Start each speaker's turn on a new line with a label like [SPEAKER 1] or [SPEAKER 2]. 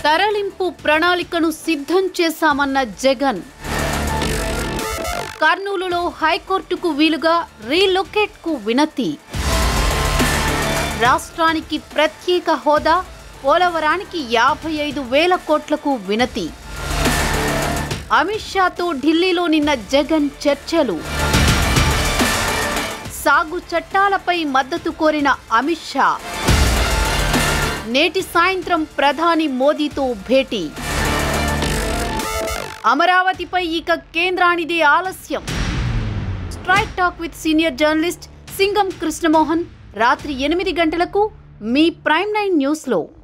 [SPEAKER 1] తరలింపు ప్రణాళికను సిద్ధం చేశామన్న జగన్ కర్నూలులో హైకోర్టుకు వీలుగా రీలొకేట్ కు వినతి రాష్ట్రానికి ప్రత్యేక హోదా పోలవరానికి యాభై ఐదు వేల కోట్లకు వినతి అమిత్ షాతో ఢిల్లీలో నిన్న జగన్ చర్చలు సాగు చట్టాలపై మద్దతు కోరిన అమిత్ షా నేటి సాయంత్రం ప్రధాని మోదీతో భేటీ అమరావతిపై ఇక కేంద్రానిదే ఆలస్యం strike talk with senior journalist Singam Krishnamohan రాత్రి ఎనిమిది గంటలకు మీ ప్రైమ్ నైన్ న్యూస్లో